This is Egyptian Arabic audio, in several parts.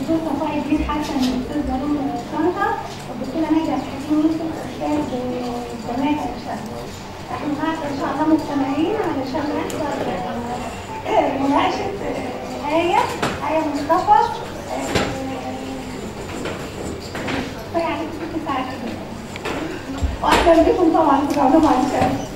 الدكتور صفاء الدين حسن الاستاذ علوم طنطا والدكتوره نجا حكيم يوسف استاذ جامعه الشرق احنا النهارده ان شاء الله مجتمعين علشان نحضر آه، مناقشه آه، آية آية مصطفى آه، يعني ست ساعات كده واهلا بكم طبعا في العلوم على الشرق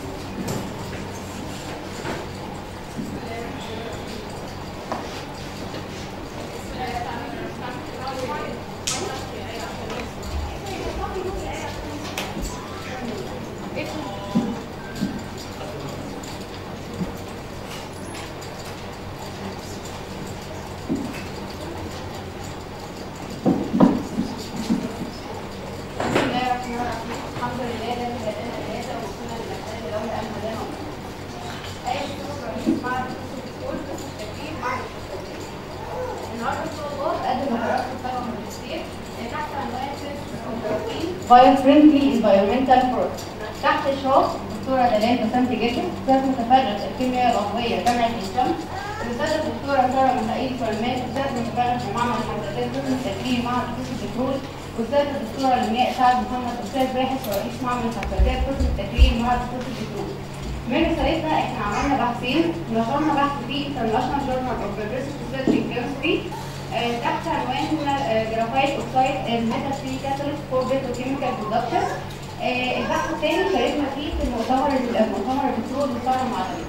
بسم الله الرحمن الرحيم الحمد لله الذي هدانا لهذا وكنا لنهتدي لولا ان هدانا الله. آية سورة رئيس معهد الكتب الكل قسم التكوين معهد الكتب. النهارده ان شاء الله بقدم محاضرات مستوى ماجستير تحت عنوان بايو فريندلي انفايرمنتال فروت تحت اشراف الدكتوره دلال بسنت جدا استاذ متفرغ الكيمياء العضويه جامعه الشمس الاستاذه الدكتوره ساره ميخائيل سليمان استاذ متفرغ في معمل حساسات قسم التكوين معهد قسم البترول استاذ الدكتوره لمياء سعد محمد استاذ باحث ورئيس معمل حساسات قسم التكوين معهد قسم البترول من رسالتنا احنا عملنا بحثين نشرنا بحث في International Journal of Progressive Research in Chemistry آه، تحت عنوان جرافايت اوكسايد الميتال فري كاتاليست فور بيتروكيميكال برودكشن البحث الثاني شاركنا فيه في المؤتمر المؤتمر البترول للثوره المعدنيه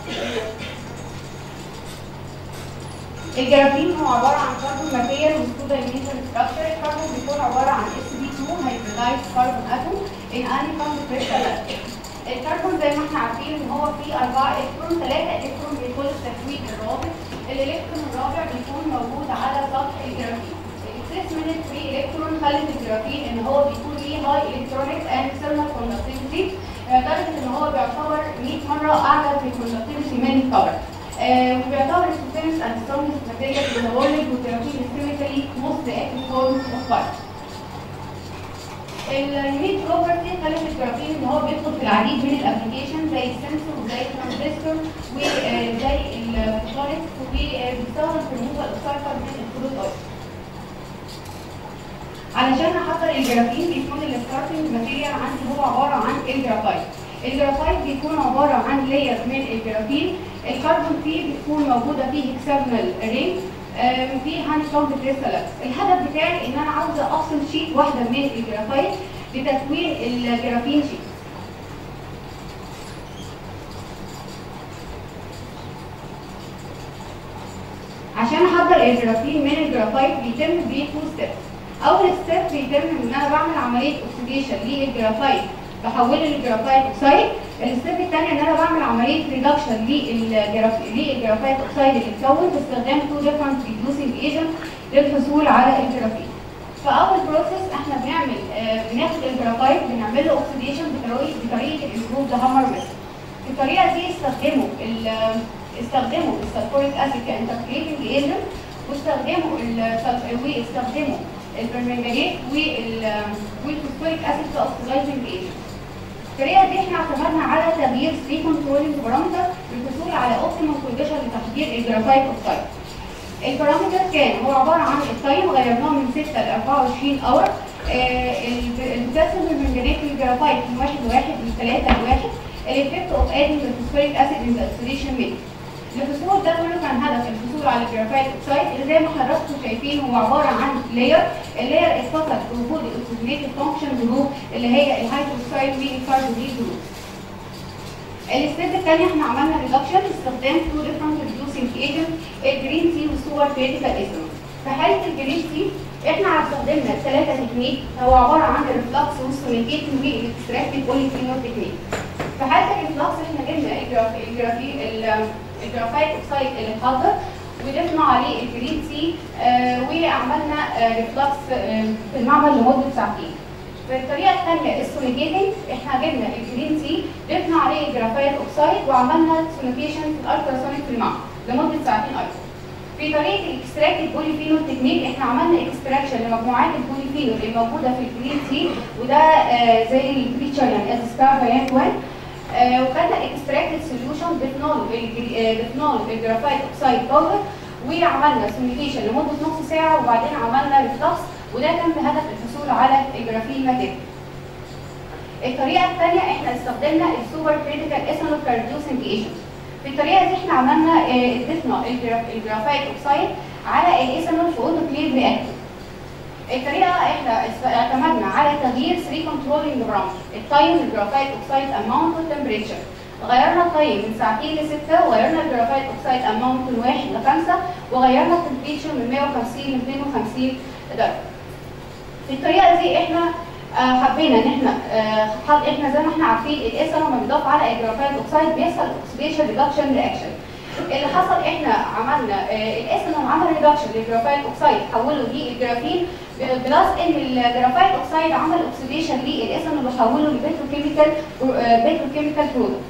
الجرافين هو عباره عن كربون ماتيريال وسكودا يونيتال ستراكشر الكربون بيكون عباره عن اس بي 2 هيبريدايز كربون اتوم ان اني كوند كريستال الكربون زي ما احنا عارفين ان هو فيه اربعه الكترون ثلاثه الكترون بيدخل التكوين الرابع الالكترون الرابع بيكون موجود على سطح الجرافين الاكسس من الفري الكترون خلت الجرافين ان هو بيكون ليه هاي الكترونكس اند ثيرمال كوندكتيفيتي لدرجه ان هو بيعتبر 100 مره اعلى في الكوندكتيفيتي من الكبر آه، وبيعتبر السوستنس اند سترونجست ماتيريال في الورلد والجرافين كيميكالي موست اكتف فورم اوف فاير اليونيك بروبرتي خلت الجرافين ان هو بيدخل في العديد من الابلكيشن زي السنسور وزي الترانزستور وزي الفوتونكس وبيستخدم في الموفا السايفر من الكروت اويل علشان احضر الجرافين بيكون الستارتنج ماتيريال عندي هو عباره عن الجرافايت الجرافايت بيكون عباره عن لاير من الجرافين الكربون فيه بتكون موجوده فيه هكساجونال رينج وفي هاند كومب كريستالات الهدف بتاعي ان انا عاوزه افصل شيت واحده من الجرافايت لتكوين الجرافين شيت عشان احضر الجرافين من الجرافايت بيتم بيه تو ستيبس اول ستيب بيتم ان انا بعمل عمليه اوكسيديشن للجرافايت بحوله للجرافايت اوكسايد الستيب الثاني ان انا بعمل عمليه ريدكشن للجرافايت اوكسايد اللي اتكون باستخدام تو ديفرنت ريديوسنج ايجنت للحصول على الجرافين فاول بروسيس احنا بنعمل آه بناخد الجرافايت بنعمل له اوكسيديشن بطريقه بطريقه الامبروف هامر ميثود الطريقه دي استخدموا ال- استخدموا السلفوريك اسيد كانتركريتنج ايجنت واستخدموا السلف- واستخدموا البرمنجانيت والفوسفوريك اسيد كاوكسيدايزنج ايجنت الطريقه دي احنا اعتمدنا على تغيير 3 كنترولنج بارامتر للحصول على اوبتيمال كونديشن لتحضير الجرافايت اوكسايد البارامتر كان هو عباره عن التايم غيرناه من 6 ل 24 اور البوتاسيوم المنجنيت للجرافايت من 1 ل 1 ل 3 ل 1 الافكت اوف ادنج الفوسفوريك اسيد ان ذا اوكسيديشن ميثود الحصول ده كله كان هدف الحصول على الجرافايت اوكسايد اللي زي ما حضراتكم شايفين هو عباره عن لاير اللاير اتصل بوجود الاوكسجينيتد فانكشن جروب اللي هي الهيدروكسايد والكربونيل جروب الستيب الثانيه احنا عملنا ريدكشن باستخدام تو ديفرنت ريديوسنج ايجنت الجرين تي والسوبر كريتيكال ايثنول في حاله الجرين تي احنا استخدمنا ثلاثه تكنيك هو عباره عن الريفلكس والسونيكيتنج والاكستراكتيف بوليفينول تكنيك في حاله الريفلكس احنا جبنا الجراف الجرافي الجرافايت اوكسايد اللي اتحضر وضفنا عليه الجرين تي آه وعملنا آه ريفلكس آه في المعمل لمده ساعتين في الطريقه الثانيه السونيكيتنج احنا جبنا الجرين تي ضفنا عليه الجرافايت اوكسايد وعملنا سونيكيشن في الالتراسونيك في المعمل لمده ساعتين ايضا في طريقه الاكستراكتد بوليفينول تكنيك احنا عملنا اكستراكشن لمجموعات البوليفينول اللي موجوده في الجرين تي وده آه زي البريتشر يعني از ستار فاريانت 1 آه وخدنا اكستراكتد سوليوشن ضفنا له ضفنا له الجرافايت اوكسايد باودر وعملنا سيميوليشن لمده نص ساعه وبعدين عملنا ريفلكس وده كان بهدف الحصول على الجرافين ماتيريال. الطريقه الثانيه احنا استخدمنا السوبر كريتيكال ايثانول كارديوسنج ايجنت. في الطريقه دي احنا عملنا اه، اديتنا الجرا- الجرافايت اوكسايد على الايثانول في اوتوكليف رياكتور. الطريقه احنا اس- اعتمدنا على تغيير 3 كنترولنج برامج التايم الجرافايت اوكسايد اماونت والتمبريتشر غيرنا التايم من ساعتين لستة وغيرنا الجرافايت اوكسايد اماونت من واحد لخمسة وغيرنا التمبريتشر من 150 ل 250 درجة. في الطريقه دي احنا آه، حبينا ان احنا آه، حط- احنا زي ما احنا عارفين الايثانول لما بيضاف على الجرافايت اوكسايد بيحصل اوكسيديشن ريدكشن رياكشن اللي حصل احنا عملنا آه، الايثانول عمل ريدكشن للجرافايت اوكسايد حوله للجرافين بلس ان الجرافايت اوكسايد عمل اوكسيديشن للايثانول وحوله لبيتروكيميكال بيتروكيميكال برودكت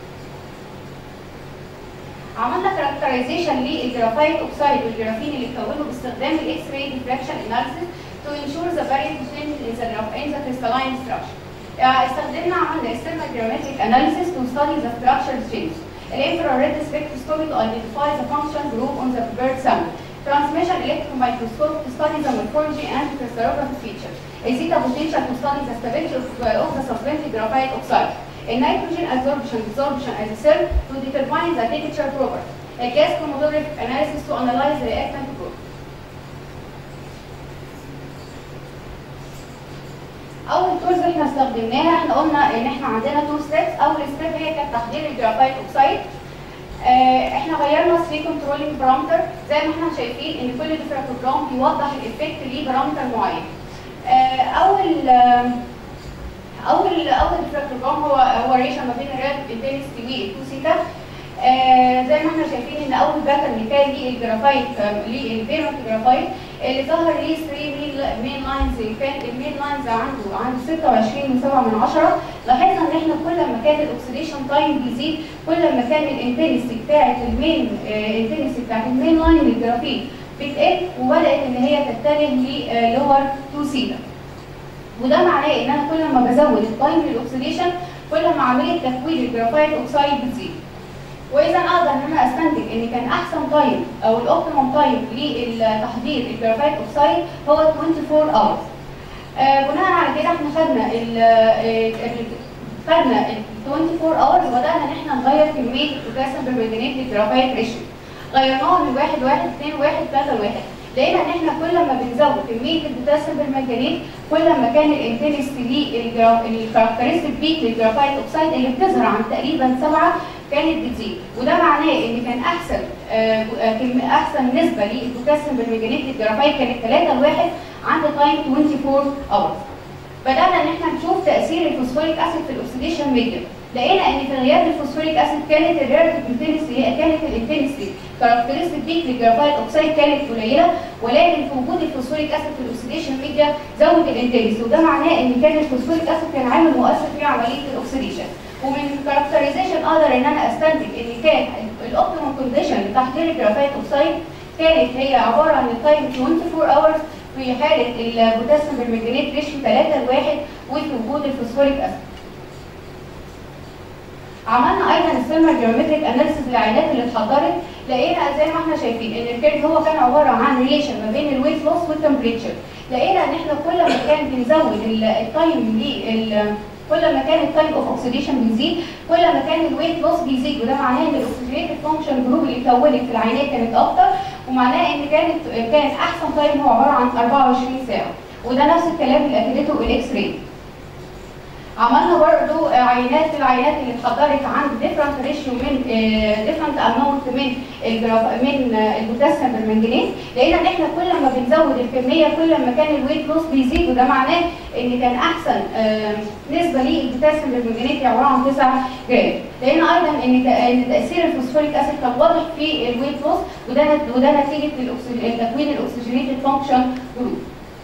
عملنا كاركترايزيشن للجرافايت اوكسايد والجرافين اللي كونه باستخدام الاكس راي ديفراكشن اناليسيس to ensure the variance between in the, in the crystalline structure. يعني استخدمنا عملنا thermogrammetric analysis to study the structural change. الانفrared spectroscopy to identify the function group on the prepared sample. Transmission electron microscope to study the morphology and crystallographic features. A zeta potential to study the stability of, of the suspended graphite oxide. A nitrogen absorption absorption as a cell to determine the temperature property. A gas chromatographic analysis to analyze the reactant group. اول تولز احنا استخدمناها احنا قلنا ان احنا عندنا تو ستيبس اول ستيب هي كانت تحضير الجرافايت اوكسايد آه، احنا غيرنا 3 كنترولينج بارامتر زي ما احنا شايفين ان كل ديفراكتوجرام بيوضح الايفكت ليه بارامتر معين آه، اول آه، اول اول ديفراكتوجرام هو هو ريشن ما بين الريد انتنسيتي والتو سيتا آه زي ما احنا شايفين ان اول باترن كان للجرافايت للبيرنت جرافايت اللي ظهر ليه 3 مين لاينز كان المين لاينز عنده عنده 26 و7 من 10 لاحظنا ان احنا كل ما كان الاكسيديشن تايم بيزيد كل ما كان الانتنسي بتاعت المين الانتنسي بتاعت المين لاين للجرافيت بتقل وبدات ان هي تتجه للور 2 سيتا وده معناه ان انا كل ما بزود التايم للاكسيديشن كل ما عمليه تكوين الجرافايت اوكسايد بتزيد واذا اقدر ان انا استنتج ان كان احسن تايم او الاوبتيمم تايم لتحضير الجرافايت اوكسايد هو 24 اورز آه بناء على كده احنا خدنا ال ال- خدنا ال 24 اورز وبدانا ان احنا نغير كميه البوتاسيوم بالمنجنيت للجرافايت ريشيو غيرناها من 1 1 2 1 3 1 لقينا ان احنا كل ما بنزود كميه البوتاسيوم بالمنجنيت كل ما كان الانتنستي للكاركترستيك بيك للجرافايت اوكسايد اللي بتظهر عن تقريبا 7 كانت بتزيد وده معناه ان كان احسن آه، آه، كم- احسن نسبه للبوتاسيوم بالمنجنيت للجرافايت كانت 3 لواحد عند تايم 24 اورز بدانا ان احنا نشوف تاثير الفوسفوريك اسيد في الاكسيديشن ميديا لقينا ان في غياب الفوسفوريك اسيد كانت الريلاتيف انتنسي هي كانت الانتنسي كاركترستيك بيك للجرافايت اوكسيد كانت قليله ولكن في وجود الفوسفوريك اسيد في الاكسيديشن ميديا زود الانتنسي وده معناه ان كان الفوسفوريك اسيد كان عامل مؤثر في عمليه الاكسيديشن ومن الكاركترايزيشن اقدر ان انا استنتج ان كان الاوبتيمم كونديشن لتحضير الجرافايت اوكسيد كانت هي عباره عن التايم 24 اورز في حاله البوتاسيوم بالمنجنيت ريشيو 3 لواحد وفي وجود الفوسفوريك اسيد. عملنا ايضا السيلمر جيومتريك اناليسيس للعينات اللي اتحضرت لقينا زي ما احنا شايفين ان الكيرف هو كان عباره عن ريليشن ما بين الويت لوس والتمبريتشر لقينا ان احنا كل ما كان بنزود ال- التايم لل كل ما كان التايم اوف اوكسيديشن بيزيد كل ما كان الويت لوس بيزيد وده معناه ان الاكسجينيتد فانكشن جروب اللي اتكونت في العينات كانت اكتر ومعناه ان كانت كان احسن تايم هو عباره عن 24 ساعه وده نفس الكلام اللي اكدته الاكس راي عملنا برضو عينات العينات اللي اتحضرت عند ديفرنت ريشيو من ديفرنت اماونت من الجراف من آه، البوتاسيوم بالمنجنيز لقينا ان احنا كل ما بنزود الكميه كل ما كان الويت لوس بيزيد وده معناه ان كان احسن آه، نسبه للبوتاسيوم بالمنجنيز هي عباره عن 9 جرام لقينا ايضا ان تا- ان تاثير الفوسفوريك اسيد كان واضح في الويت لوس وده نت- وده نتيجه الأكسج- تكوين الاكسجينيتد فانكشن جروب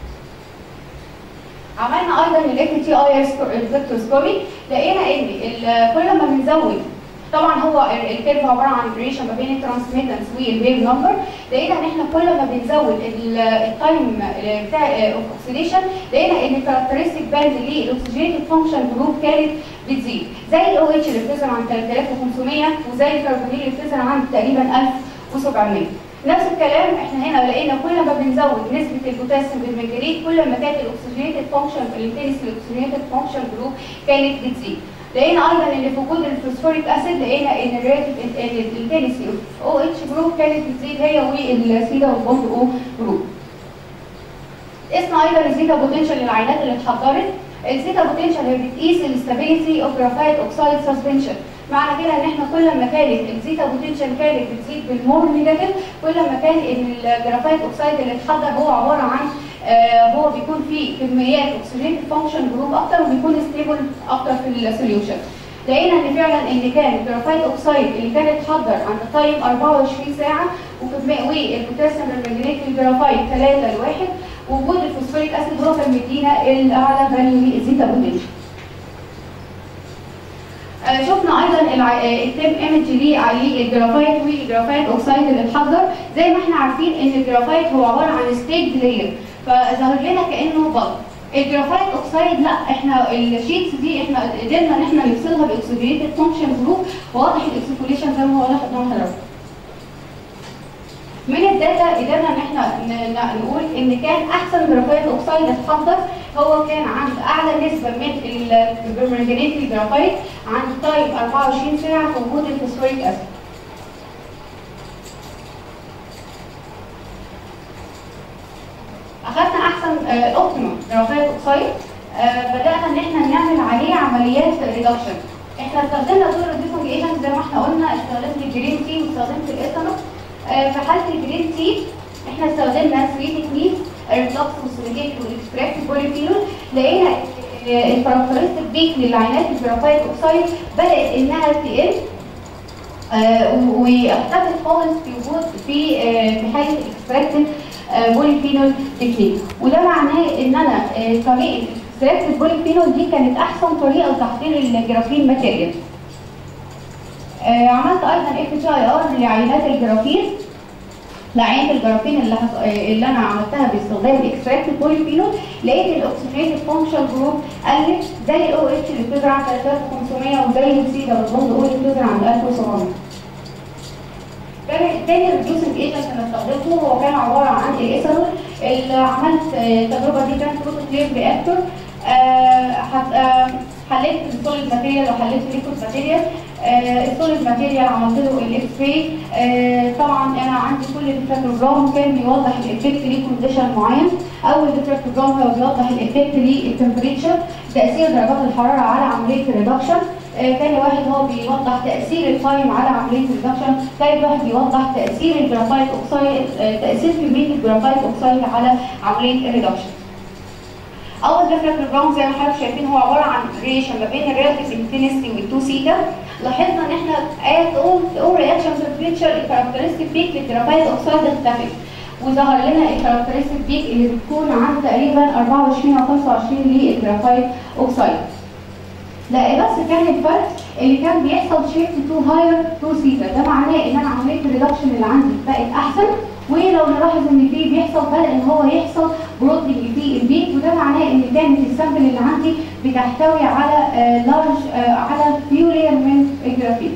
عملنا ايضا الاف تي اي سبكتروسكوبي لقينا ان ال- كل ما بنزود طبعا هو ال- الكيرف عباره عن ريليشن ما بين الترانسميتنس والويف نمبر لقينا ان احنا كل ما بنزود ال- التايم بتاع الاكسيديشن لقينا ان الكاركترستيك باند للاكسجينيتد فانكشن جروب كانت بتزيد زي الاو اتش اللي بتظهر عن 3500 وزي الكربونيل اللي بتظهر عن تقريبا 1700 نفس الكلام احنا هنا لقينا كل ما بنزود نسبه البوتاسيوم بالمنجنيت كل ما كانت الاكسجينيتد فانكشن الانتنس الاكسجينيتد فانكشن جروب كانت بتزيد لقينا ايضا ان في وجود الفوسفوريك اسيد لقينا ان الريلاتيف الانتنسي او اتش جروب كانت بتزيد هي والسيدا والبوند او جروب اسم ايضا الزيتا بوتنشال للعينات اللي اتحضرت الزيتا بوتنشال هي بتقيس الاستابيليتي اوف جرافايت اوكسايد سسبنشن معنى كده ان احنا كل ما كانت الزيتا بوتنشال كانت بتزيد بالمور نيجاتيف كل ما كان ان الجرافايت اوكسايد اللي اتحضر هو عباره عن آه هو بيكون فيه كميات اكسجين فانكشن جروب اكتر وبيكون ستيبل اكتر في السوليوشن لقينا ان فعلا ان كان الجرافايت اوكسايد اللي كان اتحضر عند تايم 24 ساعه وكميه والبوتاسيوم المنجنيت في الجرافايت 3 لواحد وجود الفوسفوريك اسيد هو كان مدينا الاعلى فاليو للزيتا بوتنشال آه شفنا ايضا التيم ايمج للجرافايت والجرافايت اوكسايد اللي اتحضر زي ما احنا عارفين ان الجرافايت هو عباره عن ستيج لاير فظهر لنا كانه بلط الجرافايت اوكسايد لا احنا الشيتس دي احنا قدرنا ان احنا نفصلها باكسجينيتد فانكشن جروب وواضح الاكسفوليشن زي ما هو واضح قدام حضرتك من الداتا قدرنا ان احنا نقول ان كان احسن جرافايت اوكسايد اتحضر هو كان عند اعلى نسبه من البرمنجانيت الجرافايت عند تايم 24 ساعه في وجود الفوسفوريك اسيد اخذنا احسن اوبتيمم جرافايت اوكسايد بدانا ان احنا نعمل عليه عمليات ريدكشن احنا استخدمنا دول ريدكشن ايجنت زي ما احنا قلنا استخدمت الجرين تي واستخدمت الايثانول في حاله الجرين تي احنا استخدمنا 3 تكنيك الريدكس والسيليكيت والاكستراكت بوليفينول لقينا الكاركترستيك بيك للعينات الجرافايت اوكسايد بدات انها تقل واختفت خالص في وجود في في حاله الاكستراكتد بوليفينول تكنيك وده معناه ان انا طريقه اكستراكتد بوليفينول دي كانت احسن طريقه لتحضير الجرافين ماتيريال عملت ايضا اف تي اي ار لعينات الجرافين لعينه الجرافين اللي حص... اللي انا عملتها باستخدام الاكستراكتد بوليفينول لقيت الاكسجينيتد فانكشن جروب قلت زي الاو اتش اللي بتظهر عند 3500 وزي السيدا والبوند او اللي بتظهر عند 1700 تاني ريديوسنج ايجنت انا استخدمته هو كان عباره عن الايثانول اللي عملت التجربه دي كانت بروتوكليف رياكتور حليت السوليد ماتيريال وحليت الليكويد ماتيريال السوليد ماتيريال عملت له الاكس راي طبعا انا عندي كل ديفراكتوجرام كان بيوضح الايفكت ليه كونديشن معين اول ديفراكتوجرام هو بيوضح الايفكت للتمبريتشر تاثير درجات الحراره على عمليه الريدكشن تاني واحد هو بيوضح تاثير التايم على عمليه الريدكشن ثالث واحد بيوضح تاثير الجرافايت اوكسايد تاثير كميه الجرافايت اوكسايد على عمليه الريدكشن اول ديفراكتوجرام زي ما حضرتك شايفين هو عباره عن ريليشن ما بين الريلاتيف انتنسيتي والتو سيتا لاحظنا ان احنا ات اول اول رياكشن تمبريتشر الكاركترستيك بيك للجرافايت اوكسايد اختفت وظهر لنا الكاركترستيك بيك اللي بتكون عند تقريبا 24 او 25 للجرافايت اوكسايد لا بس كان الفرق اللي كان بيحصل شيفت تو هاير تو سيتا ده معناه ان انا عمليه الريدكشن اللي عندي بقت احسن ولو نلاحظ ان في بيحصل بدا ان هو يحصل برودنج في البيك وده معناه ان كانت السامبل اللي عندي بتحتوي على لارج على فيو لير من الجرافيك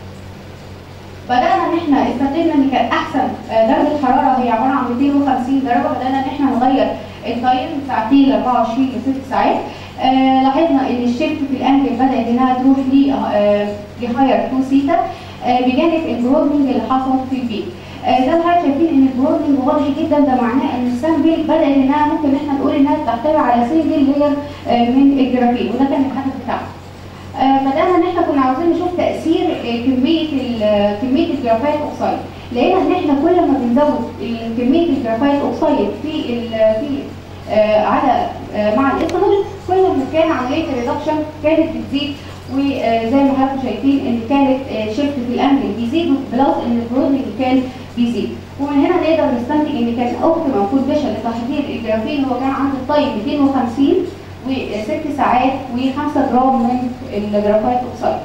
بدانا ان احنا استخدمنا ان كان احسن درجه حراره هي عباره عن 250 درجه بدانا ان احنا نغير التايم من ساعتين ل 24 ل 6 ساعات آه لاحظنا ان الشيفت في الانجل بدات انها تروح ل لهاير 2 سيتا آه بجانب البرودنج اللي حصل في البيك آه زي ما حضرتك شايفين ان البرودنج واضح جدا ده معناه ان السامبل بدات انها ممكن ان احنا نقول انها تحتوي على سنجل لير من الجرافين وده كان الهدف بتاعنا. بدانا ان احنا كنا عاوزين نشوف تاثير كميه كميه الجرافايت اوكسايد لقينا ان احنا كل ما بنزود كميه الجرافايت اوكسايد في في آه على آه مع الايثانول كل ما كان عمليه الريدكشن كانت بتزيد وزي ما حضراتكم شايفين ان كانت آه شيفت في الانجل بيزيد بلس ان البرودنج كان بيزيد ومن هنا نقدر نستنتج ان كان اوبتيمم كونديشن لتحضير الجرافين هو كان عند التايم 250 و6 ساعات و5 جرام من الجرافايت اوكسايد.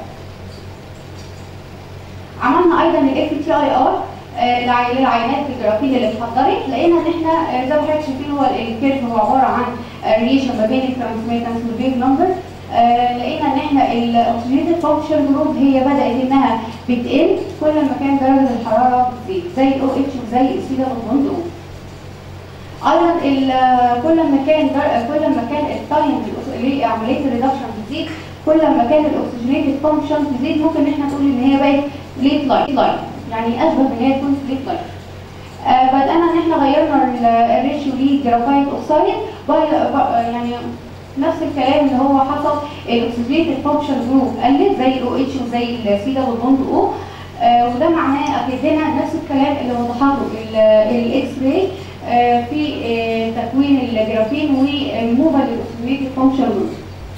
عملنا ايضا الاف تي اي ار للعينات الجرافين اللي اتحضرت لقينا ان احنا زي ما حضرتك شايفين هو الكيرف هو عباره عن ريليشن ما بين الترانسميتنس والبيج نمبر آه لقينا ان احنا الاكسجينيتد فانكشن جروب هي بدات انها بتقل كل ما كان درجه الحراره بتزيد زي الاو اتش وزي السيدا بوند او ايضا ال- كل ما كان در- كل ما كان التايم لعمليه الريدكشن بتزيد كل ما كان الاكسجينيتد فانكشن تزيد ممكن ان احنا نقول ان هي بقت ليت لاين يعني اشبه ان هي تكون ليت لاين آه بدأنا ان احنا غيرنا ال- الريشيو لجرافايت اوكسايد بقى- بقى- يعني نفس الكلام اللي هو حصل الاكسجينيتد فانكشن جروب قلت زي الاو اتش وزي السيدا والبوند او آه وده معناه اكد لنا نفس الكلام اللي وضحه الاكس راي في آه تكوين الجرافين والموفا للاكسجينيتد فانكشن جروب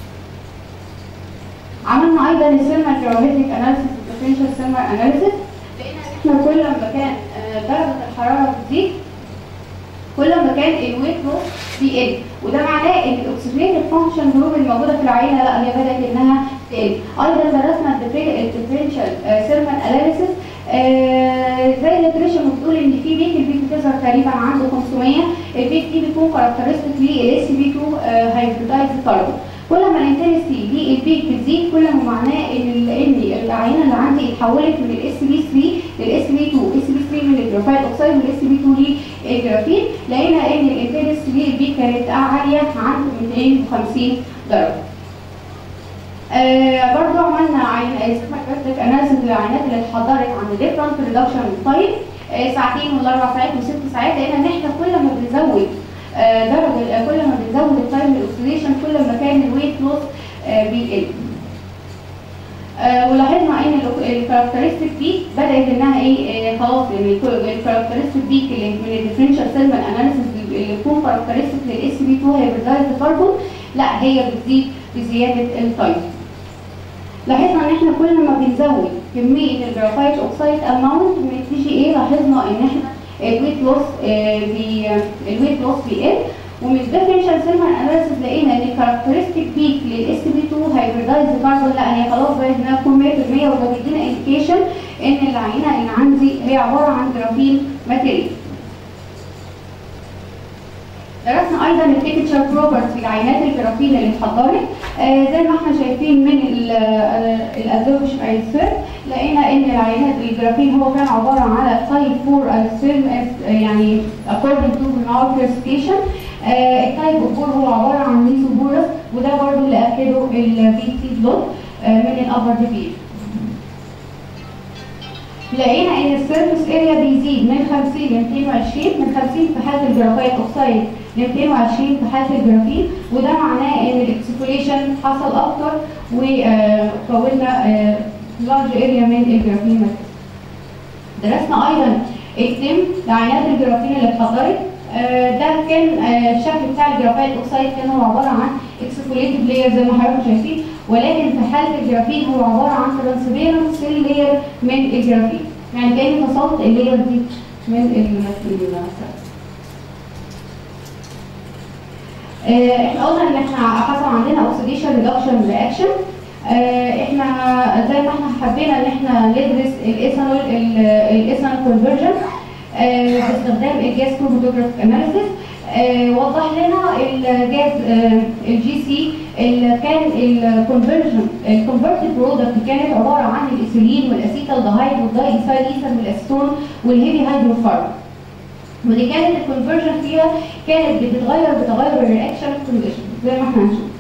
عملنا ايضا السيرمال جرافيتك اناليسيس والديفرنشال سيرمال اناليسيس لقينا ان احنا كل ما كان آه، درجه الحراره بتزيد كل ما كان الويت لوس بيقل وده معناه ان الاكسجينيتد فانكشن جروب الموجوده في العينه لا هي بدات انها تقل ايضا درسنا الديفرنشال سيرمال اناليسيس زي النيوتريشن بتقول ان في بيك البيك بتظهر تقريبا عنده 500 البيك دي بتكون كاركترستيك للاس بي 2 هايبريدايز كاربون كل ما الانتنسيتي للبيك بتزيد كل ما معناه ان ال- ان العينه اللي عندي اتحولت من الاس بي 3 للاس بي 2 اس بي 3 من الجرافايت اوكسيد والاس بي 2 للجرافين لقينا ان الانتنسيتي للبيك كانت عاليه عند 250 درجه آه برضو عملنا عين سيستماتيك اناليسيس للعينات اللي اتحضرت عن ديفرنت ريدكشن تايم ساعتين ولا اربع ساعات وست ساعات لقينا ان احنا كل ما بنزود آه درجه آه، كل ما بنزود التايم الاكسيديشن كل ما كان الويت لوس آه بيقل آه ولاحظنا ان الكاركترستيك بيك بدات انها ايه آه خلاص يعني الكاركترستيك بيك اللي من الديفرنشال سيرمال اناليسيس اللي بتكون كاركترستيك للاس بي 2 هيبريدايز كاربون لا هي بتزيد بزياده التايم لاحظنا ان احنا كل ما بنزود كميه الجرافايت اوكسايد اماونت من التي جي اي لاحظنا ان احنا الويت لوس بي الويت لوس بيقل ومن الديفرنشال سيرمال اناليسيس لقينا ان الكاركترستيك بيك للاس بي 2 هايبريدايز كاربون لا هي خلاص بقت انها تكون 100% وده بيدينا انديكيشن ان العينه اللي عندي هي عباره عن جرافين ماتيريال درسنا ايضا التكتشر بروبرتي العينات الجرافين اللي اتحضرت آه زي ما احنا شايفين من الازوج ايسر لقينا ان العينات الجرافين هو كان عباره على تايب 4 السيرم يعني according to our classification آه التايب 4 هو عباره عن ميسوبورس وده برضه اللي اكده البي تي بلوت آه من الابر ديفيجن لقينا ان السيرفيس اريا بيزيد من 50 ل 220 من 50 في حاله الجرافايت اوكسايد ل 220 في حاله الجرافين وده معناه ان الاكسفوليشن حصل اكتر وكونا لارج اريا من الجرافين ماتيريال. درسنا ايضا التم لعينات الجرافين اللي اتحضرت آه، ده كان آه، الشكل بتاع الجرافايت اوكسايد كان هو عباره عن اكسفوليتد لاير زي ما حضراتكم شايفين ولكن في حاله الجرافين هو عباره عن ترانسبيرنت سيل لاير من الجرافين يعني كاني فصلت اللاير دي من الماتيريال آه، احنا قلنا ان احنا حصل عندنا اوكسيديشن ريدكشن رياكشن احنا زي ما احنا حبينا ان احنا ندرس الايثانول الايثانول كونفرجن باستخدام الجاز كروماتوجراف اناليسيس وضح لنا الجاز الجي سي اللي كان الكونفرجن الكونفرتد برودكت كانت عباره عن الايثيلين والاسيتالدهايد والداي ايثايل ايثر والاسيتون والهيفي هيدروفارم ودي كانت الكونفرجن فيها كانت بتتغير بتغير الرياكشن كونديشن زي ما احنا هنشوف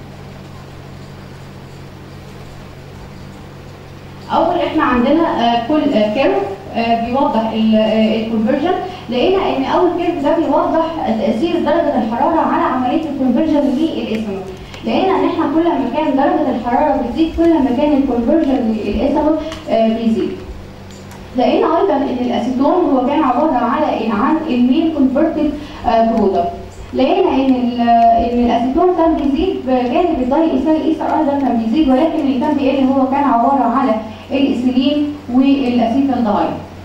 اول احنا عندنا آه، كل كيرف بيوضح الكونفرجن لقينا ان اول كيرف ده بيوضح تاثير درجه الحراره على عمليه الكونفرجن للايثانول لقينا ان احنا كل ما كان درجه الحراره بتزيد كل ما كان الكونفرجن للايثانول آه، بيزيد لقينا ايضا ان الاسيتون هو كان عباره على عن المين كونفرتد برودكت لقينا ان ال- ان الاسيتون كان بيزيد بجانب الداي ايثايل ايثر ايضا كان بيزيد ولكن اللي كان بيقل هو كان عباره على الايثيلين والاسيتالدهايد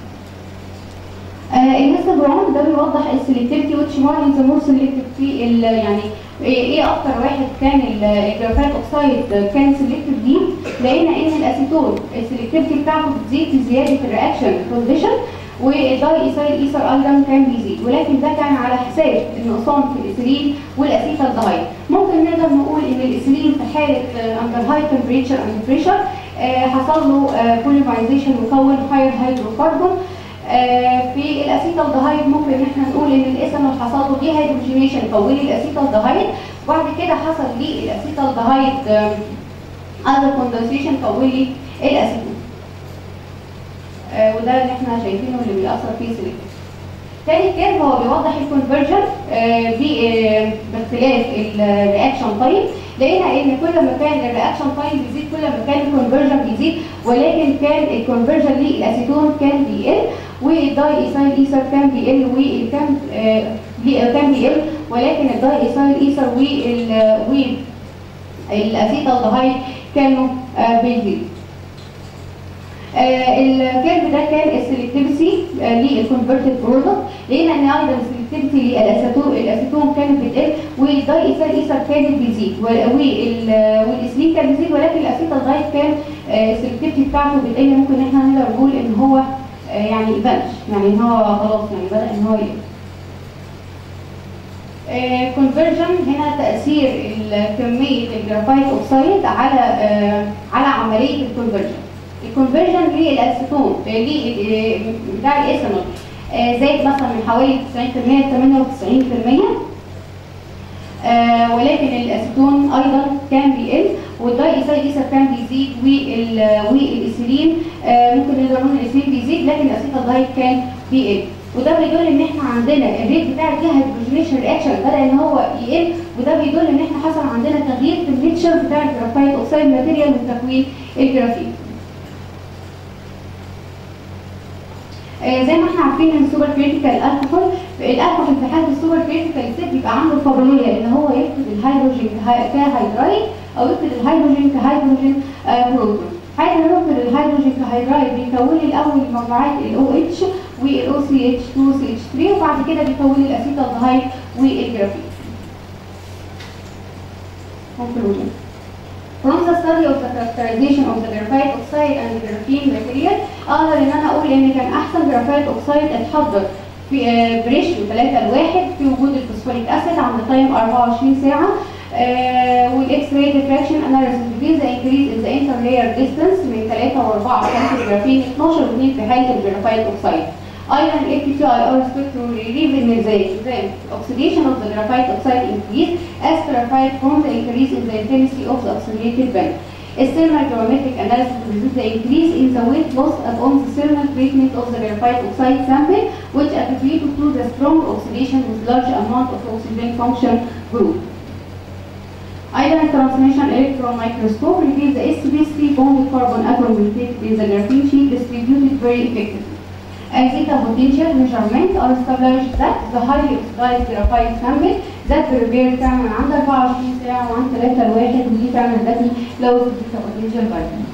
آه الهيستوجرام ده بيوضح السلكتيفيتي وتش مارجن ذا مور سلكتيف في ال- يعني ايه إيه اكتر واحد كان ال- الجرافات اوكسايد كان سلكتيف دي لقينا ان الاسيتون السلكتيفيتي بتاعته بتزيد بزياده الرياكشن كونديشن والداي ايثايل ايثر ايضا كان بيزيد ولكن ده كان على حساب النقصان في الايثيلين والاسيتالدهايد ممكن نقدر نقول ان الايثيلين في حاله اندر هاي تمبريتشر اند بريشر حصل له بوليمرايزيشن وكون هاير هيدروكربون آه، في الاسيتالدهايد ممكن ان احنا نقول ان الايثانول حصل له دي هيدروجينيشن كون الاسيتالدهايد وبعد كده حصل للاسيتالدهايد اذر كوندنسيشن كون لي الاسيتون آه، وده اللي احنا شايفينه اللي بيأثر فيه سيلكتيف تاني كيرف هو بيوضح الكونفرجن باختلاف الرياكشن تايم لقينا ان كل ما كان الرياكشن تايم بيزيد كل ما كان الكونفرجن بيزيد ولكن كان الكونفرجن للاسيتون كان بيقل والداي ايثايل ايثر كان بيقل والكان آه بي- كان بيقل ولكن الداي ايثايل ايثر وال والاسيتالدهايد كانوا آه بيزيدوا آه، الكيرف ده كان السلكتيفيتي للكونفرتد برودكت لقينا ان ايضا السلكتيفيتي للاسيتون الاسيتون كانت بتقل والداي ايثر ايثر كانت بتزيد وال- وال- والاسلين كان بيزيد ولكن الاسيتالدهايد كان آه، السلكتيفيتي بتاعته بتقل ممكن ان احنا نقدر نقول ان هو آه، يعني بلش يعني ان هو خلاص يعني بدا ان هو يقل كونفرجن هنا تاثير ال- كميه الجرافايت اوكسايد على آه، على عمليه الكونفرجن الكونفرجن للاسيتون آه، ل- آه، بتاع الايثانول آه، زاد مثلا من حوالي 90% ل 98% آه، ولكن الاسيتون ايضا كان بيقل والداي ايثايل ايثر كان بيزيد وال- والايثيلين آه، ممكن نقدر نقول الايثيلين بيزيد لكن الاسيتالدهايد كان بيقل وده بيدل ان احنا عندنا الريت بتاع الديهيدروجينيشن رياكشن بدا ان هو يقل وده بيدل ان احنا حصل عندنا تغيير في النيتشر بتاع الجرافايت اوكسايد ماتيريال من تكوين الجرافيت آه، زي ما احنا عارفين ان السوبر كريتيكال الكحول الالكحول في حاله السوبر كريتيكال ستيت بيبقى عنده قابليه ان هو يفقد الهيدروجين كه- كهيدرايد او يفقد الهيدروجين كهيدروجين آه، بروتون حيث يفقد الهيدروجين كهيدرايد بيكون لي الاول مجموعات الاو اتش والاو سي اتش 2 سي اتش 3 وبعد كده بيكون لي الاسيتالدهايد والجرافيت Conclusion. From the study of the characterization of the graphite oxide and graphene material اقدر ان انا اقول ان كان احسن جرافايت اوكسايد اتحضر في آه، بريشيو 3 لواحد في وجود الفوسفوريك اسيد عند تايم 24 ساعه والاكس راي ديفراكشن اناليسيس reveals the increase in the interlayer distance من 3 و4 في حاله الجرافين 12 و2 في حاله الجرافايت اوكسايد ايضا ال APTIR spectrum relief in the the oxidation of the graphite oxide increase as graphite from the increase in the intensity of the oxygenated band. A thermal geometric analysis reveals the increase in the weight loss upon the thermal treatment of the graphite oxide sample, which attributed to the strong oxidation with large amount of oxygen function group. Either transmission electron microscope reveals the sp3 bonded carbon atom located in the graphene sheet distributed very effectively. And theta potential measurement are established that the highly oxidized graphite sample that prepared تعمل من عند 24 ساعة وعند 3 لواحد ودي تعمل التي لو theta potential vitamins.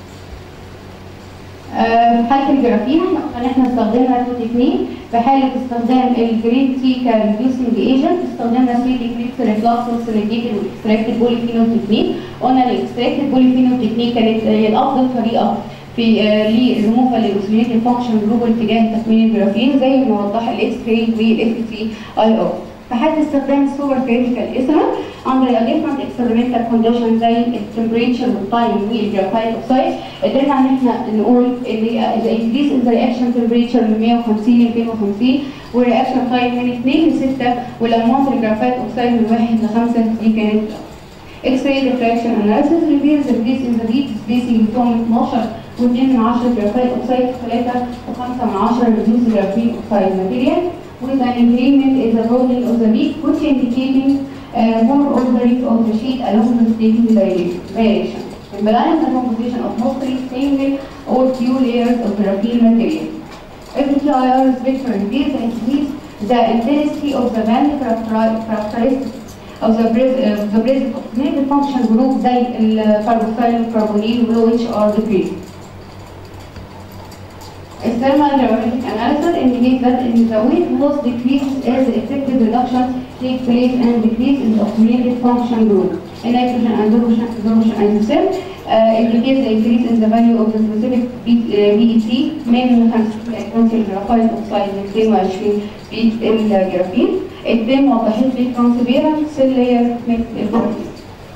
آه، في حالة الجرافين احنا قلنا ان احنا استخدمنا تو تكنيك في حالة استخدام الجرين تي كريديوسنج ايجنت استخدمنا سي ديكريت ريفلاكس والسيليكيتد والاكستراكتد بوليفينول تكنيك قلنا الاكستراكتد بوليفينول تكنيك كانت هي الافضل طريقة في آه، للريموفال للاوكسجينيتد فانكشن جروب اتجاه تكوين الجرافين زي ما وضح الاكس راي والاف تي اي ار في حالة استخدام السوبر كريتيكال ايثانول under a different experimental condition زي التمبريتشر والتايم والجرافايت اوكسايد قدرنا ان احنا نقول ان the increase in the reaction temperature من 150 ل 250 والرياكشن تايم من 2 ل 6 والاماونت الجرافايت اوكسايد من 1 ل 5 دي كانت X-ray diffraction analysis reveals the decrease in the heat spacing between 12 و 2 من 10 graphite oxide 3 و 5 من 10 reduced graphene oxide material with an increment in the volume of the peak which indicating uh, more ordering of the sheet along the stating direction. Implying the composition of mostly single or few layers of graphene material. FTIR spectrum reveals the increase the intensity of the band characteri- characteristics of the bris- uh, the present oxygenated function group زي الكربوكسيل الكربونيل والو اتش ار decrease. A thermal gravimetric analysis indicates that in the weight loss decreases as the effective reduction take place and decrease in the accumulated function group. In nitrogen and absorption, absorption and cell uh, indicates the increase in the value of the specific B- uh, BEC من 50 الجرافايت اوكسايد من 22 بيت الجرافين الدم وضحت لي transparent cell layer من البروتين.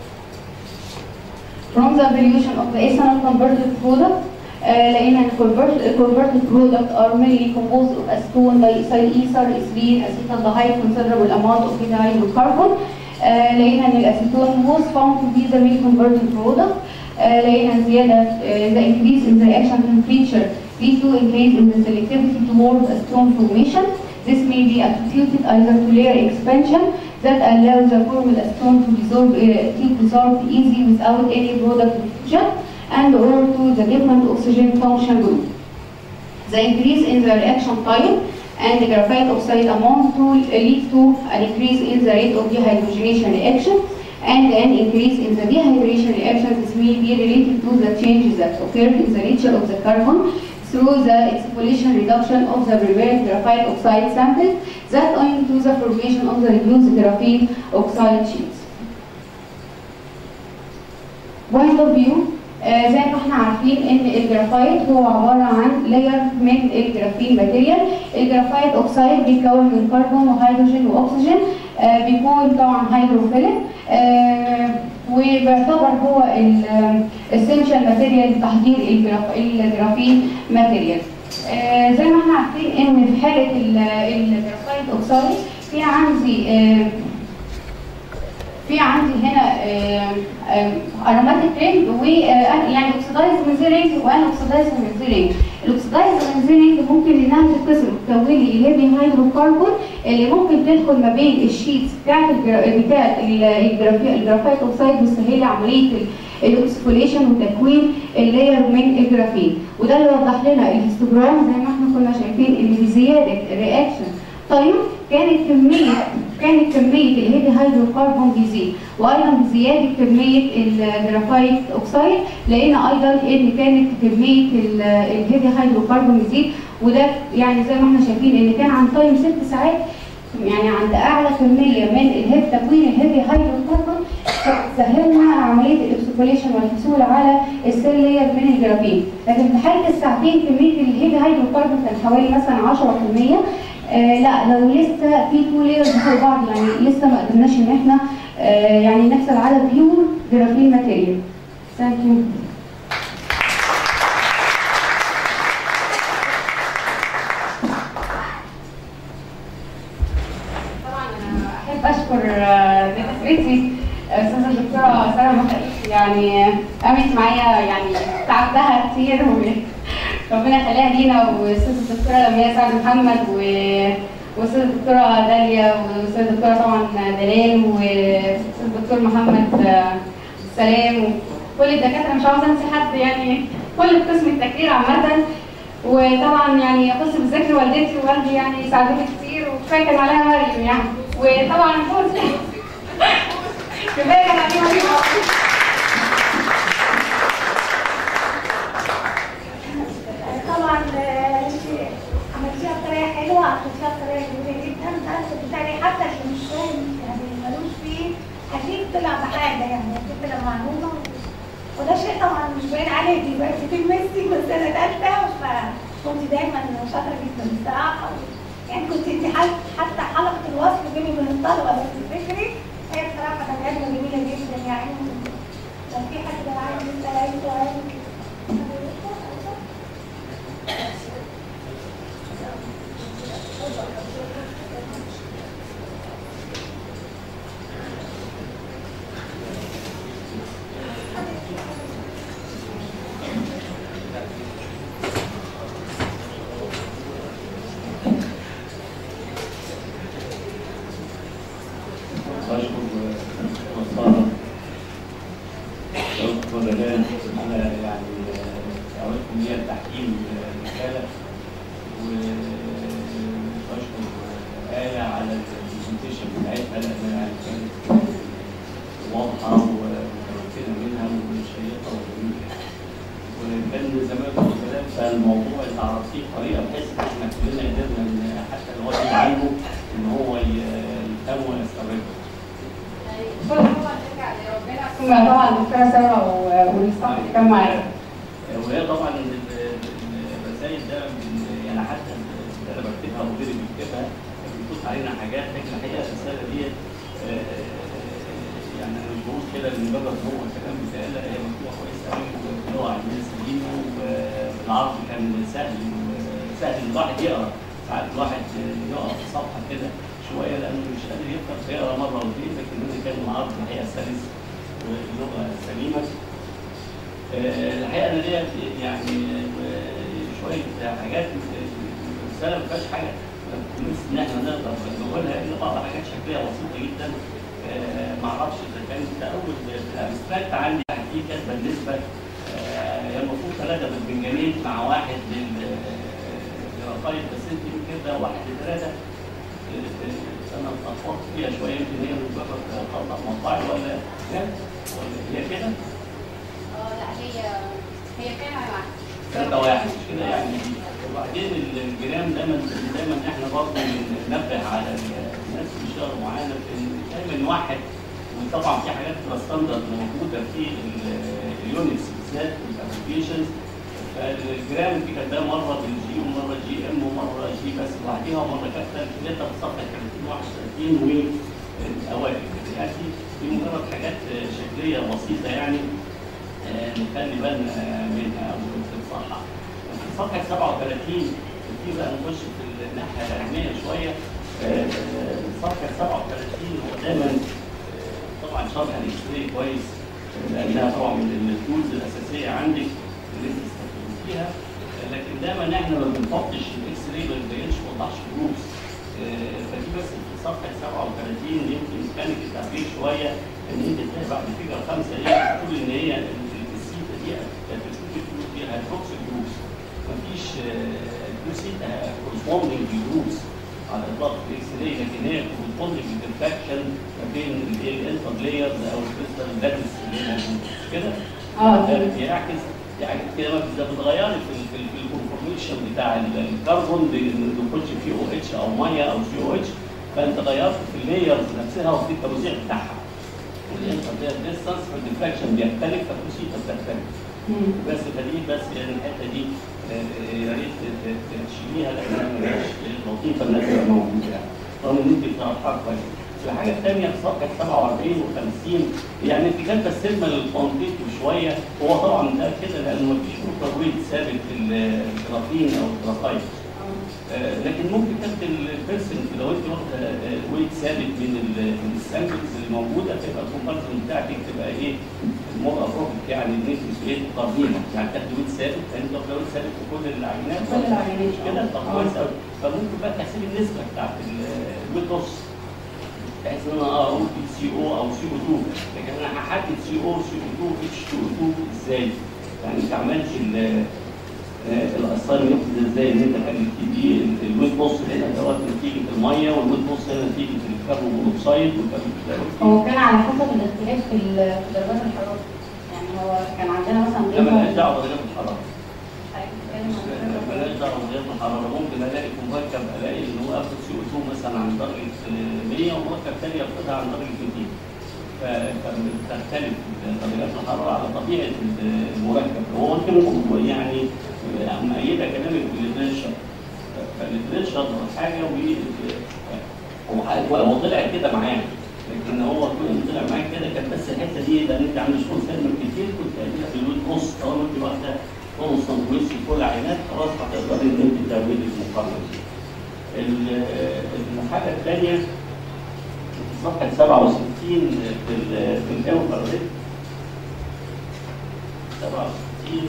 From the evaluation of the ethanol converted product, uh, لقينا ان convert- converted product are mainly composed of acetone, diethyl ether, ethylene, acetaldehyde, considerable amount of methyl hydrocarbon. Uh, لقينا ان الاسيتون was found to be the main converted product. Uh, لقينا زيادة uh, the increase in the reaction temperature lead to increase in the selectivity towards acetone formation. This may be attributed either to layer expansion that allows the formula acetone to dissolve, uh, to dissolve easily without any product diffusion and or to the different oxygen function group. The increase in the reaction time and the graphite oxide amount to lead to an increase in the rate of dehydrogenation reaction and an increase in the dehydration reactions is may be related to the changes that occurred in the nature of the carbon through the exfoliation reduction of the prepared graphite oxide samples that owing to the formation of the reduced graphene oxide sheets. Point of view آه، زي ما احنا عارفين ان الجرافايت هو عباره عن لاير من الجرافين ماتيريال الجرافايت اوكسايد بيتكون من كربون وهيدروجين واكسجين آه، بيكون طبعا هيدروفيليك آه، وبيعتبر هو الاسينشال ماتيريال لتحضير الجراف- الجرافين ماتيريال آه، زي ما احنا عارفين ان في حاله ال- الجرافايت اوكسايد في عندي آه، في عندي هنا اروماتيك رينج و آه، يعني اوكسيدايز من رينج وان اوكسيدايز من رينج الاوكسيدايز من رينج ممكن انها تتكسر وتكون لي الهيفي هيدروكربون اللي ممكن تدخل ما بين الشيتس بتاعت الجرا- بتاعت ال- الجرافي- الجرافايت اوكسايد وتسهل لي عمليه ال- الاكسفوليشن وتكوين اللاير من الجرافين وده اللي وضح لنا الهيستوجرام زي ما احنا كنا شايفين ان بزياده الرياكشن طيب كانت كميه كانت كميه الهيفي هيدروكربون بيزيد وايضا بزياده كميه الجرافايت اوكسايد لقينا ايضا ان كانت كميه ال- الهيفي هيدروكربون بيزيد وده يعني زي ما احنا شايفين ان كان عن تايم ست ساعات يعني عند اعلى كميه من الهيف تكوين الهيفي هيدروكربون سهلنا عمليه الاكسفوليشن والحصول على السيل لير من الجرافين لكن في حاله الساعتين كميه الهيفي هيدروكربون كان حوالي مثلا 10% آه لا لو لسه في تو لايرز فوق بعض يعني لسه ما قدرناش ان احنا آه يعني نحصل على بيور جرافين ماتيريال ثانك يو طبعا انا احب اشكر آه، دكتورتي استاذه الدكتوره ساره مخاليف يعني قامت معايا يعني تعبتها كتير وربنا يخليها لينا واستاذه الدكتوره لمياء سعد محمد و واستاذه الدكتوره داليا واستاذه الدكتوره طبعا دلال واستاذ الدكتور محمد آه، سلام وكل الدكاتره مش عاوزه انسى حد يعني كل قسم التكرير عامه وطبعا يعني يخص بالذكر والدتي ووالدي يعني ساعدوني كتير وكفايه كان عليها مريم يعني وطبعا فوزي كفايه كان عليها مريم طبعا آه، انت عملتيها بطريقه حلوه عملتيها بطريقه جميله جدا بس بالتالي حتى اللي مش فاهم يعني ملوش فيه اكيد طلع بحاجه يعني اكيد طلع معلومه وده شيء طبعا مش باين عليكي بقى في ميسي من سنه ثالثه فكنت دايما شاطره جدا الصراحه يعني كنت انت حت- حتى حلقه الوصل بيني وبين الطلبه لو تفتكري هي بصراحه كانت لجنه جميله جدا يعني لو في حد عايز يسال اي سؤال في طريقه بحيث ان احنا كلنا قدرنا ان حتى اللي هو يجي عنده ان هو ي- يفهم ويستوعبه. ثم طبعا الدكتوره ساره و- والستاف اللي كان معايا وهي طبعا ال- ال- الرسائل ده من- يعني حتى اللي انا بكتبها وغيري بيكتبها بيفوت علينا حاجات لكن الحقيقه الرساله دي يعني انا مش بقول كده لمجرد هو كلام بتاعي لا هي مكتوبه كويس قوي وبلغه عربيه سليمه وبالعرض كان سهل سهل ان الواحد يقرا ساعات الواحد يقرا في صفحه كده شويه لانه مش قادر يقرا فيقرا مره واثنين لكن انا كان العرض الحقيقه سلس واللغه سليمه آه، الحقيقه انا ليا يعني آه، شويه حاجات الرساله ما فيهاش حاجه نفس ان احنا نقدر نقولها الا بعض حاجات شكليه بسيطه جدا آه، ما اعرفش اذا كانت اول الابستراكت عندي يعني في كاتبه النسبه آه، هي المفروض ثلاثه بالبنجانين مع واحد للرفايد بس انت يمكن ده واحد لثلاثه انا اتلخبطت فيها شويه يمكن هي مجرد خطا مطبعي ولا ولا هي كده؟ اه لا هي هي فعلا واحد ثلاثة واحد مش كده يعني وبعدين الجيران دايما دايما احنا برضه بننبه على الناس اللي بيشتغلوا معانا في ان دايما نوحد وطبعا في حاجات بتبقى ستاندرد موجوده في ال- اليونتس بالذات والابلكيشنز فالجيران دي كانت ده مره بالجي ومره جي ام ومره جي بس لوحديها ومره كانت ثلاثه في صفحه 30 31 والاوائل يعني دي مجرد حاجات شكليه بسيطه يعني آه، نخلي بالنا منها وتتصحح. في صفحة 37 في بقى نخش في الناحية العلمية شوية آه، آه، صفحة 37 هو دايما آه، طبعا شرح الاكس راي كويس آه، لأنها طبعا من التولز الأساسية عندك اللي أنت تستخدميها آه، لكن دايما احنا ما بنحطش الاكس راي ما بنبينش ما نوضحش جروبس آه، فدي بس في صفحة 37 يمكن كانت التعبير شوية ان انت تلاقي بعد فكره خمسه ايه بتقول ان هي السيتا دي بتكون فيها هيدروكسيل جروبس مفيش الجلو سيتا كورسبوندنج جروبس على اطلاق الاكس راي لكن هي كورسبوندنج بالديفراكشن ما بين الايه الانتر لايرز او الكريستال لاتس اللي هي موجوده مش كده؟ اه ده بيعكس يعني كده ما بت- بتغيري في ال- في ال- في الكونفورميشن بتاع ال- الكربون بيخش فيه او اتش او ميه او سي او اتش فانت غيرت في اللايرز نفسها وفي التوزيع بتاعها والانتر لاير ديستانس فالديفراكشن بيختلف فالبروسيجر بتختلف بس فدي بس يعني الحته دي آه، يا ريت ت- ت- تشيليها لانها مش لطيفه انها تبقى موجوده يعني رغم ان انت بتعرفها كويس. الحاجه الثانيه في صفحه 47 و50 يعني انت كاتبه السلمه للكونتيت شويه هو طبعا ده كده لانه مفيش مكون ثابت في الجرافين او الجرافايت آه، لكن ممكن تاخد البيرسنت لو انت واخده ويت ثابت من ال- من السامبلز اللي موجوده تبقى الكومباريزون بتاعتك تبقى ايه مور ابروبت يعني ان انت ايه تقارنيها يعني تاخد ويت ثابت يعني انت واخده ويت ثابت في كل العينات كل العينات، مش كده طب آه. كويس قوي فممكن بقى تحسبي النسبه بتاعت ال- الويت لوس بحيث ان انا اه اقول بي سي او او سي او 2 لكن انا هحدد سي او سي او 2 اتش 2 ازاي؟ يعني انت عملت ال- الاساينمنت ازاي ان انت خليت بيه الويت بوست هنا دوت نتيجه الميه والويت بوست هنا نتيجه الكربون مونوكسيد والكربون هو كان على حسب الاختلاف في ال- في درجات الحراره يعني هو كان عندنا مثلا ده مالهاش غيره- دعوه بدرجات الحراره مش عارف بيتكلم عن درجات مالهاش دعوه بدرجات الحراره ممكن الاقي في مركب الاقي ان هو اخد سي او 2 مثلا عن درجه 100 ومركب ثاني ياخدها عن درجه 200 ف- فبتختلف درجات الحراره على طبيعه المركب هو ممكن يكون يعني مؤيده كلامك بالبريشر فالبريشر حاجه و هو ح- هو طلع كده معانا لكن هو كل طلع معاك كده كانت بس الحته دي لان انت عندك شغل سلم كتير كنت قايلها في الويت نص طالما انت واخده كونستنت ويس في كل عينات خلاص هتقدري ان انت تعملي المقارنه دي. ال- الحاجه الثانيه في صفحه 67 في ال في الاوفر ريت 67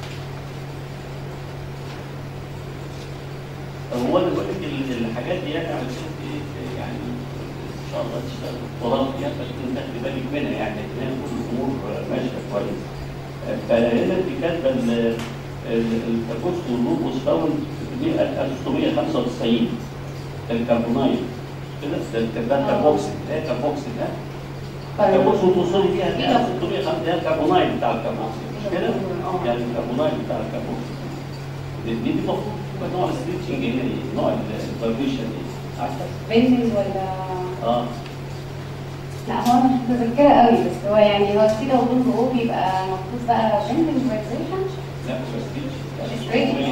هو انا بقول لك ال- الحاجات دي يعني علشان ت- يعني ان شاء الله تشتغل دكتوراه فيها فلازم تاخدي بالك منها يعني لان هي كل الامور ماشيه كويس. فهنا انت كاتبه ال- ال- الكابوس واللوبوس فاوند دي 1695 الكربونايل كده ده ده الكربوكس ده الكربوكس ده الكربوكس وتوصلي فيها في 1605 ده الكربونايل بتاع الكربوكس مش كده؟ يعني الكربونايل بتاع الكربوكس دي دي المفروض نوع الستيتشنج هنا ايه؟ نوع الفايبريشن ايه؟ عارفه؟ بيندنج ولا اه لا هو انا مش متذكره قوي بس هو يعني هو كده وبين هو بيبقى المفروض بقى بيندنج فايبريشن لا مش ستيتشنج Stretching.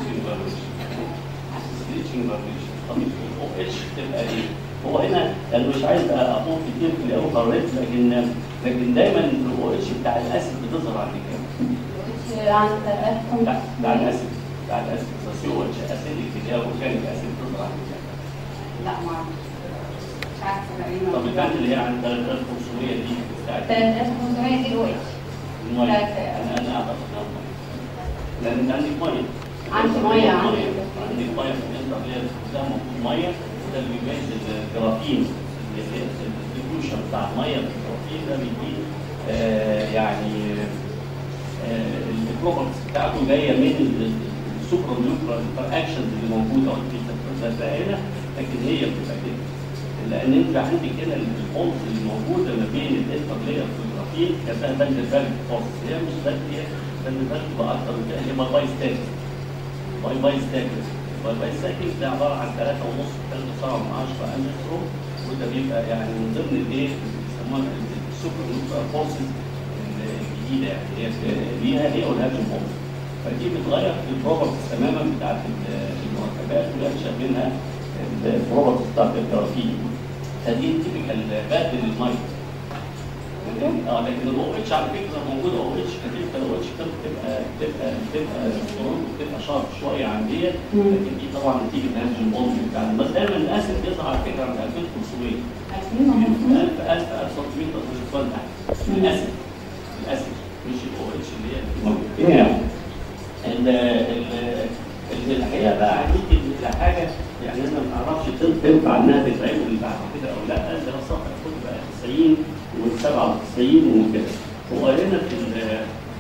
ستيتشنج فايبريشن طب الاو اتش تبقى ايه؟ هو هنا انا مش عايز اقول كتير في الاوفر ريت لكن لكن دايما الاو اتش بتاع الاسيد بتظهر عند كام؟ عن بتاع بتاع الاسيد بتاع الاسيد سي او اتش اسيد اللي هي اورجانيك اسيد بتظهر عند كام؟ لا ما اعرفش مش عارفه تقريبا طب البند اللي هي عند 3500 دي بتاعت 3500 كيلو اتش الميه بتاعت- انا انا اعتقد انها ميه لان انت عندك ميه عندي ميه عندي عندك ميه في الانتر اللي هي ده موجود ميه وده اللي بيميز الجرافين اللي هي الديفيوشن بتاع الميه في الجرافين ده بيديه آه يعني آه البروبرتيز بتاعته جايه من السوبر نيوكلير انتر اكشنز اللي موجوده او اللي هنا لكن هي بتبقى كده لان انت عندك هنا البولز اللي موجوده ما بين الانتر لاير والجرافين كانها بند فالج بولز هي مش بند هي بند فالج بقى اكتر من كده هي باي ستاك باي باي ستاك باي باي ستاك ده عباره عن 3 ونص 3 من 10 انجستروم وده بيبقى يعني من ضمن الايه اللي بيسموها السوبر نيوكلير بولسز الجديده يعني هي ليها هي والهاجم بولز فدي بتغير في البروبرتيز تماما بتاعت المركبات وينشا منها البروبرتيز بتاعت الجرافين فدي تيبيكال بادل الميه اه لكن الاو اتش على فكره موجوده او اتش كتير الاو اتش بتبقى بتبقى بتبقى سترونج بتبقى شارب شويه عن ديت لكن دي طبعا نتيجه هذا البوند بتاع بس دايما الاسيد بيظهر على فكره عند 2500 1000 1000 1600 تصل تحت الاسيد الاسيد مش الاو اتش اللي هي موجوده ال ال الحقيقه بقى هنيجي لحاجه يعني انا ما اعرفش تنفع انها تتعمل بعد كده او لا اللي هو صفحه بقى 90 و 97 وكده هو هنا في ال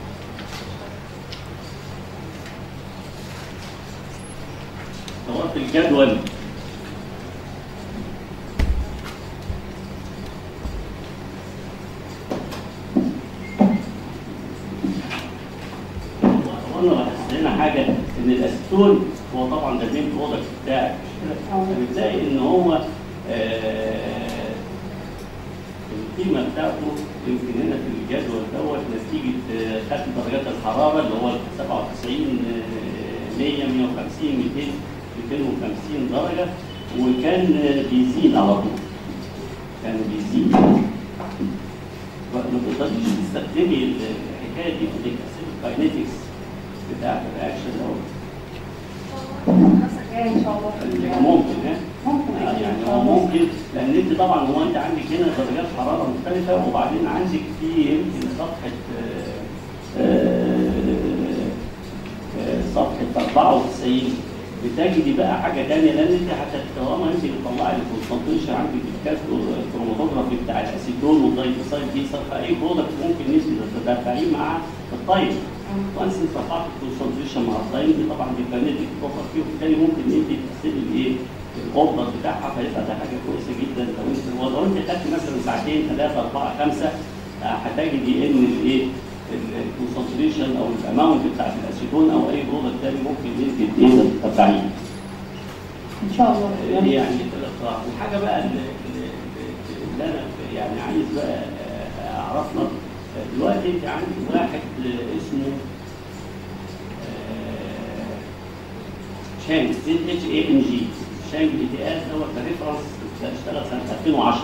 هو في الجدول قلنا لاحظت هنا حاجه ان الاسيتون هو طبعا ده المين برودكت بتاعك فبتلاقي ان هو آه، القيمه بتاعته يمكن هنا في الجدول دوت نتيجه آه، خدت درجات الحراره اللي هو 97 آه، 100 150 200 250 درجه وكان آه، بيزيد على طول كان بيزيد ما تقدرش تستخدمي الحكايه دي في الكاينetics بتاعت الرياكشن دوت ان شاء الله ممكن ها ممكن آه، أكيد إن يعني شاء هو الله. ممكن لان انت طبعا هو انت عندك هنا درجات حراره مختلفه وبعدين عندك في يمكن صفحه آه، آه، آه، صفحه 94 بتجدي بقى حاجه ثانيه لان انت حتى طالما انت بتطلعي الكونسنتريشن عندك الكاستو الكروماتوجرافي بتاع الاسيتون والدايكوسايد دي فاي برودكت ممكن انت تتابعيه مع الطيب وانس انت رفعت الكونسنتريشن مع التايم دي طبعا بيبقى نتيجه توفر فيه وبالتالي ممكن انت تحسبي الايه الاوردر بتاعها فيبقى ده حاجه كويسه جدا لو انت لو انت خدت مثلا ساعتين ثلاثه اربعه خمسه آه، هتجدي ان الايه الكونسنتريشن او الاماونت بتاعت الاسيتون او اي برودكت تاني ممكن انت ايه تتابعيه ان شاء الله يعني الاقتراح والحاجه بقى اللي, اللي اللي انا يعني عايز بقى آه، اعرفها دلوقتي انت عندك واحد آه، اسمه آه، شانج زد اتش اي ان جي شانج اي تي اس دوت ريفرنس اشتغل سنه 2010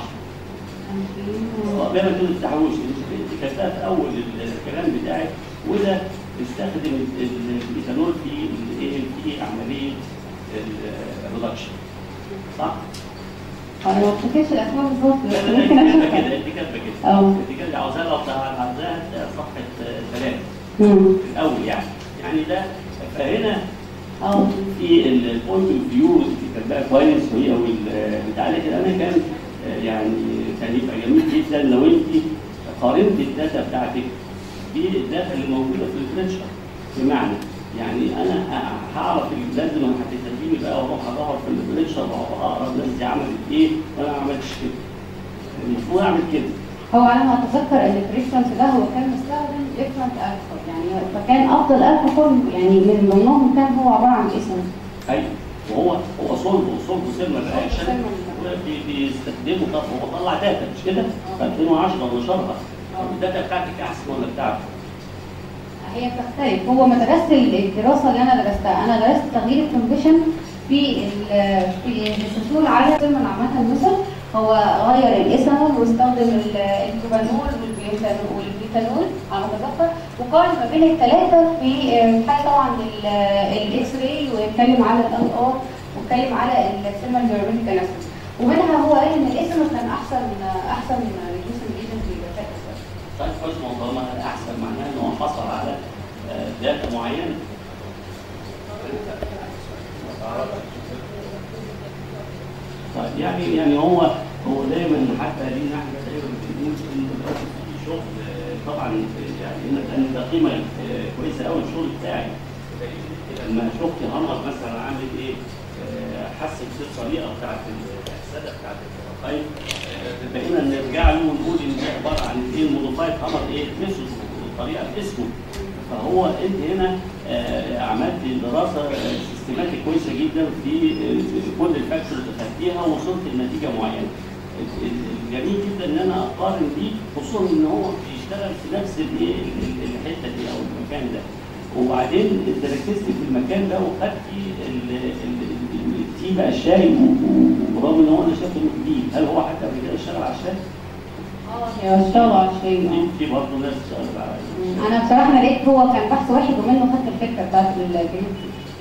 دايما كده التحوش انت كتبتها في اول الكلام بتاعك وده استخدم ال- ال- الايثانول في الايه في عمليه الريدكشن صح؟ انا ما افتكرش الاسماء بالظبط لا بس لا لا ممكن انت اشوفها كاتبه كده انت كاتبه كده اه انت كده عاوزاها لو عاوزاها هتلاقي صفحه ثلاثه مم. في الاول يعني يعني ده فهنا اه في البوينت اوف فيو اللي كاتباها كويس وهي والبتاع لكن انا كان آه، يعني كان يبقى جميل جدا لو انت قارنت الداتا بتاعتك بالداتا اللي موجوده في الليترشر بمعنى يعني انا ه- هعرف ال- لازم انا هتديني بقى واروح ادور في الليترشر واقرا الناس دي عملت ايه وانا ما عملتش كده المفروض اعمل كده هو على ما اتذكر ان الريفرنس ده هو كان مستخدم ديفرنت الكحول يعني فكان افضل الكحول يعني من ضمنهم كان هو عباره عن اسم ايوه وهو هو صلب وصلب سيرما رياكشن سيرما. بيستخدمه طب هو طلع داتا مش كده؟ في 2010 ونشرها طب الداتا بتاعتك احسن ولا بتاعته؟ هي بتختلف هو مدرسه الدراسه اللي انا درستها انا درست تغيير الكونديشن في ال- في الفصول على من عامه مثلا هو غير الايثانول واستخدم ال- البروبانول والبيوتانول والبيتانول على ما اتذكر وقارن ما بين الثلاثه في آه، حاجه طبعا ال- الاكس راي واتكلم على الان ار واتكلم على السيرمال جيومتريك اناليسيس ومنها هو قال ان الايثانول كان احسن احسن ريديوسنج ايجنت للفاكتور طيب كويس ما هو طالما احسن معناه ان هو حصل على آه، داتا معينه طيب يعني يعني هو هو دايما حتى لينا احنا دايما بنقول ان دلوقتي في شغل آه، طبعا آه، يعني إن- لان ده قيمه آه، كويسه قوي الشغل بتاعي لما شفت هنر مثلا عامل ايه آه، حسن في الطريقه بتاعت الساده بتاعت الرقايق بقينا نرجع له ونقول ان ده عباره عن ايه الموديفايد هامر ايه ميثود طريقه باسمه فهو انت هنا آه، عملت دراسه سيستماتيك كويسه جدا في آه، كل الفاكتورز اللي خدتيها ووصلت لنتيجه معينه. ال- ال- الجميل جدا ان انا اقارن بيه خصوصا ان هو بيشتغل في نفس الايه ال- ال- الحته دي او المكان ده. وبعدين انت ركزت في المكان ده وخدتي ال- ال- ال- التي بقى الشاي و- و- ورغم ان هو انا شايف انه جديد هل هو حتى قبل كده اشتغل على الشاي؟ اه اشتغلوا على الشيء في- في برضه ناس اشتغلت على الشاي. انا بصراحه انا لقيت هو كان بحث واحد ومنه خدت الفكره بتاعت الجرين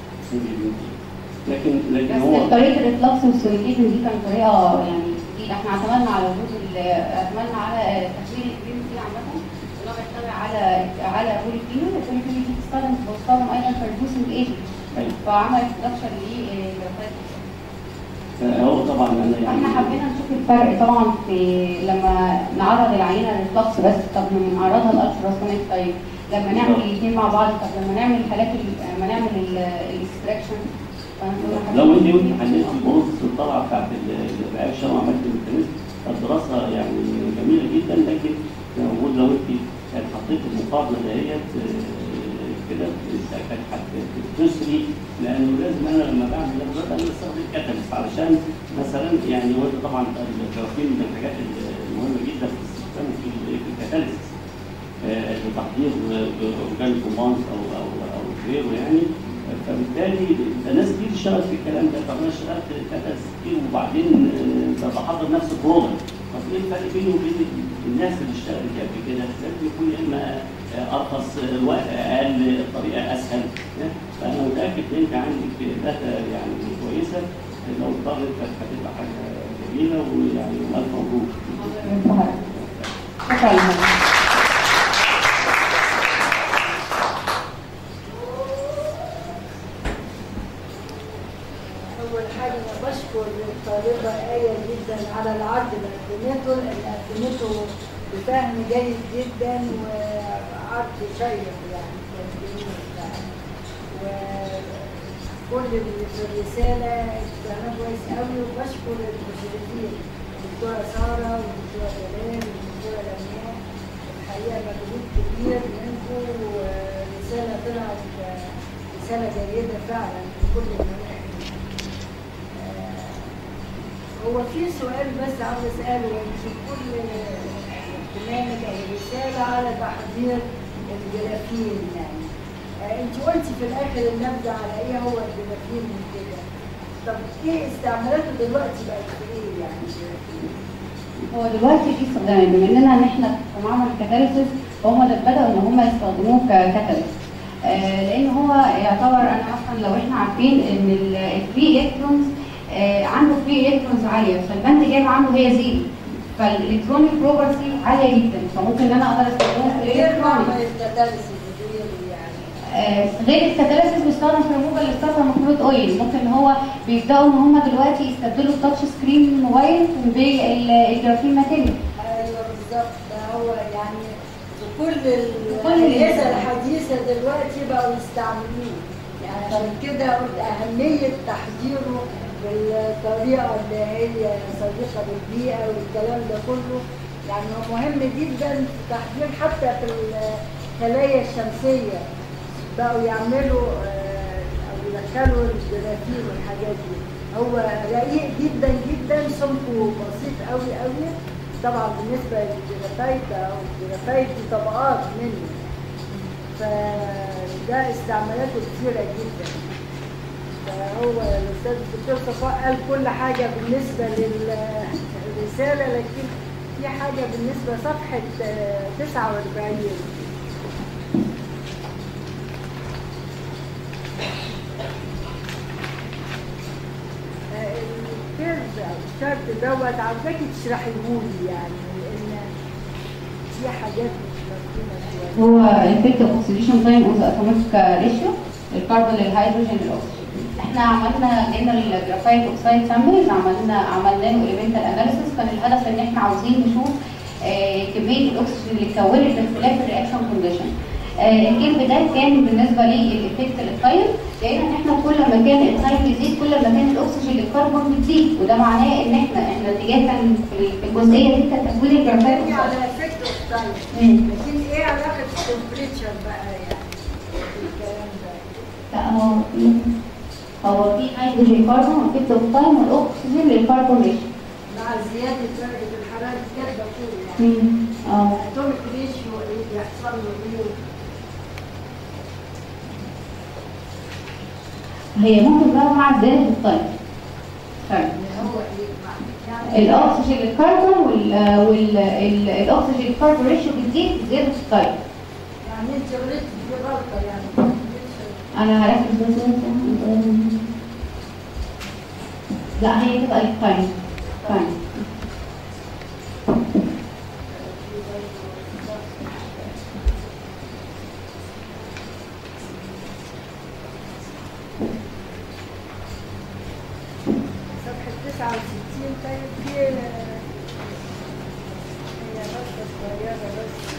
لكن لكن بس هو طريقه الريفلكس والسوليكيشن دي كانت طريقه يعني جديده احنا اعتمدنا على وجود ال- اعتمدنا على تكوين الجرين تي عامه ان هو بيعتمد على على بوليفينول البوليفينول دي بتستخدم بتستخدم ايضا في ريدوسنج ايجنت أيوة. فعمل انترودكشن للجرافايت هو طبعا انا يعني احنا حبينا نشوف الفرق طبعا في لما نعرض العينه للفلكس بس طب لما نعرضها للالتراسونيك طيب لما نعمل الاثنين مع بعض طب لما نعمل الحالات ال- لما نعمل الاكستراكشن لو انت وانت حليت البروز الطلعه بتاعت الرياكشن وعملت الميكانيزم الدراسه يعني جميله جدا لكن زي ما بقول لو انت كان حطيت المقارنه دهيت آه، كده كانت هتسري لانه لازم انا لما بعمل ده انا بستخدم كاتاليست علشان مثلا يعني وانت طبعا الجرافين من الحاجات المهمه جدا في الاستخدام في ال- في الكاتاليست آه، لتحضير اورجانيك كومباوند او او او غيره يعني فبالتالي ده ناس كتير اشتغلت في الكلام ده طب انا اشتغلت كذا كتير وبعدين آه، بحضر نفس البرودكت طب ايه الفرق بيني وبين الناس اللي اشتغلت قبل كده؟ لازم يكون يا اما آه، ارخص آه، الوقت اقل الطريقه اسهل آه، فانا متاكد ان انت عندك داتا يعني كويسه لو اضطرت كانت هتبقى حاجه جميله ويعني الف مبروك شكرا لك. أول حاجة أنا بشكر الطالبة آية جدا على العرض اللي قدمته اللي قدمته بفهم جيد جدا وعرض شيق يعني كان جميل يعني. وكل اللي في الرسالة اتفهمها كويس قوي وبشكر المشرفين الدكتورة سارة والدكتورة جلال والدكتورة لمياء الحقيقة مجهود كبير منكم ورسالة طلعت رسالة جيدة فعلا من كل النواحي هو في سؤال بس عاوز اساله في كل برنامج او رساله على تحضير الجرافين يعني آه، انت قلتي في الاخر النبذه على ايه هو الجرافين وكده طب ايه استعمالاته دلوقتي بقت في ايه يعني الجرافين؟ هو دلوقتي في استخدام بما اننا ان احنا في معمل الكاتاليسيس فهم ده بداوا ان هم يستخدموه ككاتاليست آه لان هو يعتبر انا مثلا لو احنا عارفين ان الفري الكترونز آه عنده فري الكترونز عاليه فالبند جايب عنده هي زيرو فالالكترونيك بروبرتي عاليه جدا فممكن ان انا اقدر استخدمه في غير الالكترونيك معمل الكتاليسيس غير يعني آه، غير الكاتاليسيس بيستخدم في ريموفال الستارتر مفروض اويل ممكن ان هو بيبداوا ان هم دلوقتي يستبدلوا التاتش سكرين موبايل بالجرافين ماتيريال ايوه بالظبط ده هو يعني في كل كل الاجهزه ال- الحديثه دلوقتي بقوا يستعملوه يعني عشان كده قلت اهميه تحضيره بالطريقه اللي هي صديقه للبيئه والكلام ده كله يعني هو مهم جدا في تحضير حتى في الخلايا الشمسيه بقوا يعملوا آه، او دخلوا الجرافين والحاجات دي هو رقيق جدا جدا سمكه بسيط قوي قوي طبعا بالنسبه للجرافايت او الجرافايت دي طبقات منه فده استعمالاته كتيره جدا فهو الاستاذ الدكتور صفاء قال كل حاجه بالنسبه للرساله لكن في حاجه بالنسبه صفحه آه، 49 الكيرف او الشرط دوت عاوزاكي تشرحيهولي يعني لان في حاجات مش مفهومه شويه هو effective oxidation time of the atomic ratio الكربون للهيدروجين للاكسجين احنا عملنا جبنا الجرافايت اوكسايد سامبلز عملنا عملنا له اليمنتال اناليسيس كان الهدف ان احنا عاوزين نشوف آه، كميه الاكسجين اللي اتكونت باختلاف الرياكشن كونديشن الكيرف ده كان بالنسبه للايفكت للتايم لقينا ان احنا كل ما كان التايم يزيد كل ما كان الاكسجين للكربون بتزيد وده معناه ان احنا احنا اتجاهنا في في الجزئيه دي كانت تكوين الجرافايت يعني اوكسايد على افكت اوف تايم مم. لكن ايه علاقه التمبريتشر بقى يعني بالكلام ده لا هو هو في هيدروجين كربون وفي اوف تايم والاكسجين للكربون ريشيو مع زياده درجه الحراره الكاتبه فوق يعني اه اتوميك ريشيو ايه بيحصل له ايه هي ممكن بقى مع زيادة التايم طيب اللي هو ايه مع- يعني الاكسجين للكربون وال وال ال- الاكسجين للكربون ريشيو بتزيد زيادة التايم يعني انت غلطت في غلطه يعني temperature. انا هركز بس لا هي تبقى التايم تايم صفحة 69 طيب في هي نقطة صغيرة بس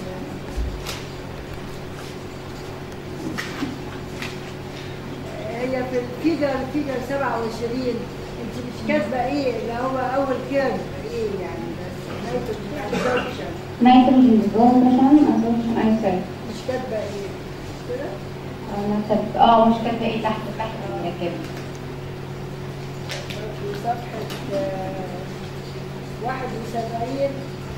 هي في الفيجر فيجر 27 انت مش كاتبة ايه اللي هو اول كيرف ايه يعني بس نيتروجين ابزوربشن نيتروجين ديزولفشن ابزوربشن اي سوري مش كاتبة ايه مش كده؟ انا كاتبه اه مش كاتبه ايه تحت تحت كده في صفحة آه، 71 في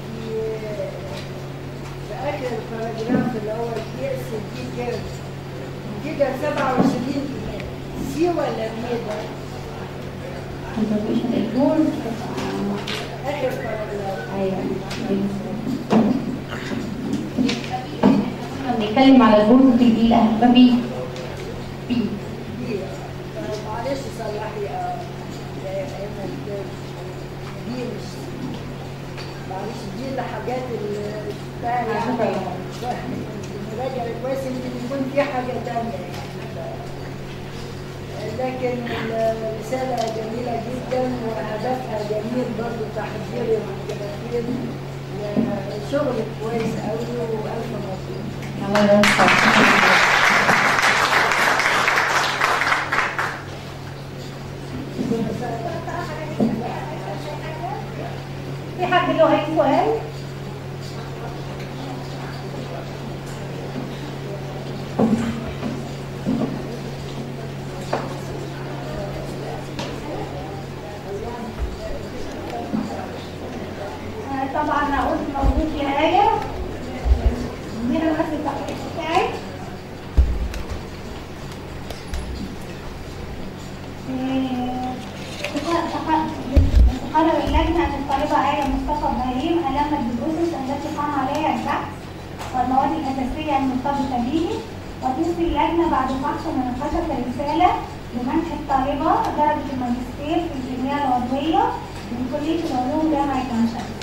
في آخر الباراجراف اللي هو الكي اس دي كيرف فيجر 27 سي ولا بي ده؟ كونتربيوشن الجول آخر باراجراف ايوه كنا بنتكلم على الجول في البي لا هتبقى بي بي بي معلش صلحي اه يا ايما الكيرف دي مش معلش دي الحاجات اللي شفتها يعني مراجعة كويس يمكن يكون في حاجة تانية يعني لكن الرسالة جميلة جدا وهدفها جميل برضو تحضير الجماهير وشغل كويس قوي وألف مبروك الله يوفقك في حد له اي سؤال؟ آه، طبعا اقول موجود في حاجه من الناس التحقيق بتاعي تقرر اللجنة أن الطالبة آية مصطفى إبراهيم ألمت بالأسس التي قام عليها البحث والمواد الأساسية المرتبطة به وتوصي اللجنة بعد فحص ومناقشة الرسالة بمنح الطالبة درجة الماجستير في الكيمياء العضوية من كلية العلوم جامعة عين شمس.